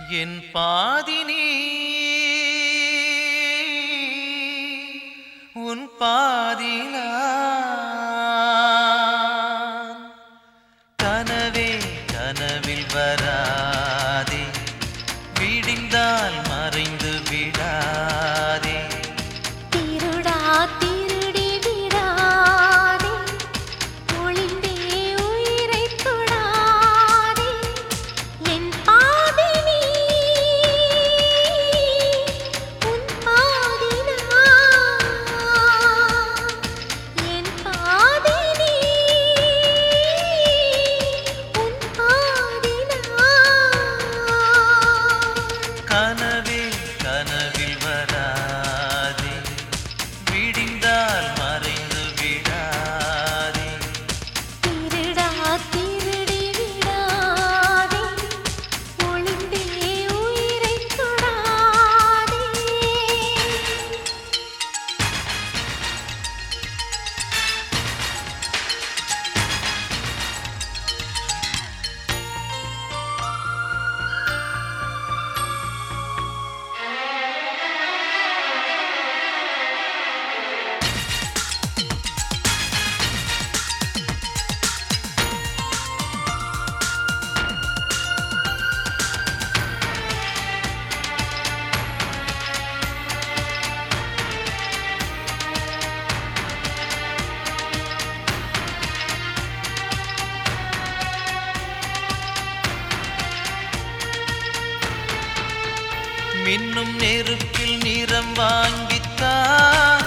என் பாதினி உன் பாதினா கனவே கனவில் வராதே விடிந்தால் மறைந்து விடாதே திருடா திருடி விடாதே ஒளிந்தே உயிரைத் தொடாதே என் பாதி நீ உன் பாதி நான் என் பாதி நீ உன் பாதி நான் கனவே கனவில் வராதே விடிந்தால் மறைந்து விடாதே திருடா திருடி விடாதே ஒளிந்தே உயிரைத் தொடாதே மின்னும் நெருப்பில் நிறம் வாங்கித்தான்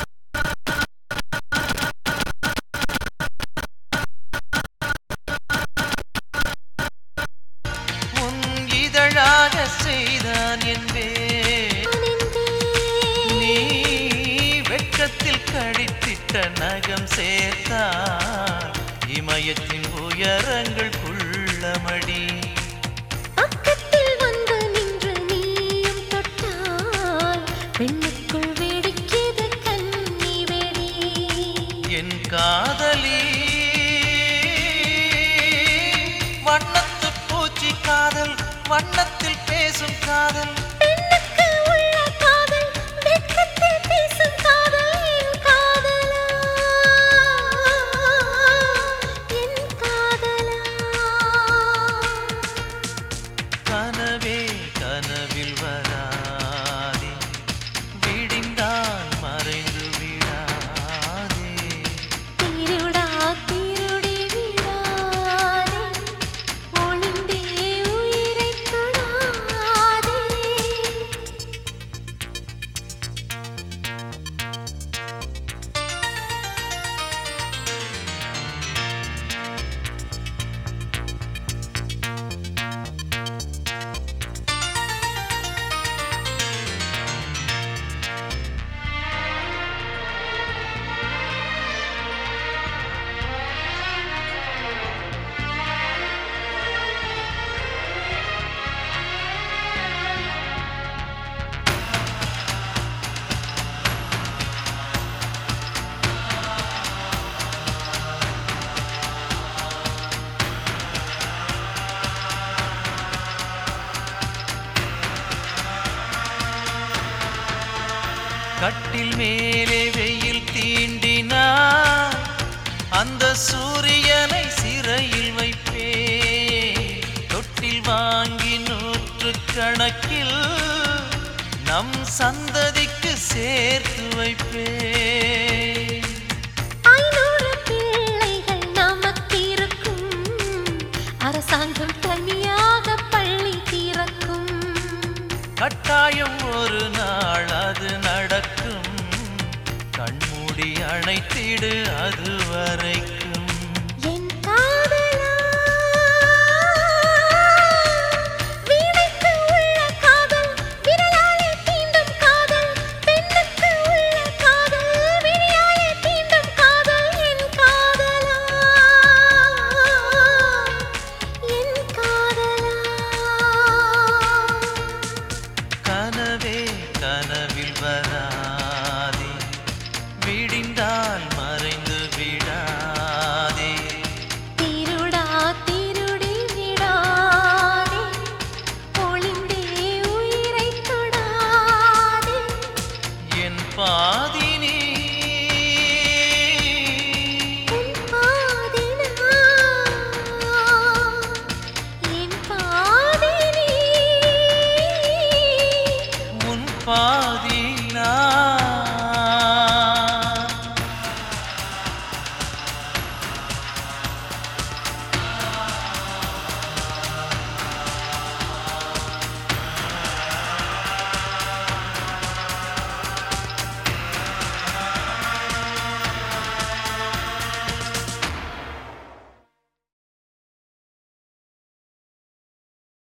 உன் இதழாக செய்தான் என்பே நீ வெட்கத்தில் கடித்திட்ட நகம் சேர்த்தால் இமயத்தின் உயரங்கள் குள்ளமடி பக்கத்தில் வந்து நின்று நீயும் தொட்டால் பெண்ணுக்குள் வெடிக்கிது கண்ணி வெடி என் காதலி வண்ணத்து பூச்சி காதல் வண்ணத்தில் பேசும் காதல் பெண்ணுக்கு உள்ள காதல் வெட்கத்தில் பேசும் காதல் என் காதலா என் காதலா கனவே கனவில் வராதே விடிந்தால் மறைந்து விடாதே திருடா திருடி விடாதே ஒளிந்தே உயிரைத் தொடாதே கட்டில் மேலே வெயில் தீண்டினார் அந்த சூரியனை சிறையில் வைப்பே தொட்டில் வாங்கி நூற்று கணக்கில் நம் சந்ததிக்கு சேர்த்து வைப்பே ஐநூறு பிள்ளைகள் நமக்கிருக்கும் அரசாங்கம் தனியாக பள்ளி திறக்கும் கட்டாயம் ஒரு நாள் அது நடக்கும் கண்மூடி அணைத்திடு அது வரைக்கும் என் காதலா வீணைக்கு உள்ள காதல் விரலாலே தீண்டும் காதல் பெண்ணுக்கு உள்ள காதல் விழியாலே தீண்டும் காதல் என் காதலா என் காதலா கனவே கனவில் வராதே விடிந்தால் மறைந்து விடாதே பாதி